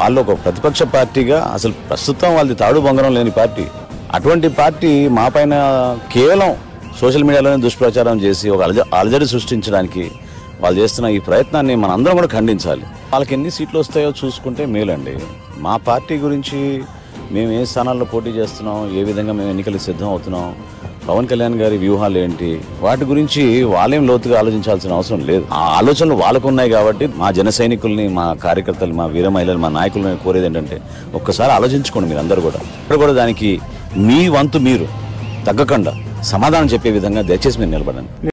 వాళ్ళు ఒక ప్రతిపక్ష పార్టీగా అసలు ప్రస్తుతం వాళ్ళది తాడు బంగారం లేని పార్టీ అటువంటి పార్టీ మా పైన కేవలం సోషల్ మీడియాలోనే దుష్ప్రచారం చేసి ఒక అలజ అలజడి సృష్టించడానికి వాళ్ళు చేస్తున్న ఈ ప్రయత్నాన్ని మనందరం కూడా ఖండించాలి వాళ్ళకి ఎన్ని సీట్లు వస్తాయో చూసుకుంటే మేలండి మా పార్టీ గురించి మేము ఏ స్థానాల్లో పోటీ చేస్తున్నాం ఏ విధంగా మేము ఎన్నికలకు సిద్ధం అవుతున్నాం పవన్ కళ్యాణ్ గారి వ్యూహాలు ఏంటి వాటి గురించి వాళ్ళేం లోతుగా ఆలోచించాల్సిన అవసరం లేదు ఆ ఆలోచనలు వాళ్ళకు ఉన్నాయి కాబట్టి మా జన సైనికుల్ని మా కార్యకర్తలు మా వీర మహిళలు మా నాయకులని కోరేది ఏంటంటే ఒక్కసారి ఆలోచించుకోండి మీరు అందరూ కూడా ఇక్కడ కూడా దానికి మీ వంతు మీరు తగ్గకుండా సమాధానం చెప్పే విధంగా దయచేసి మీరు నిలబడండి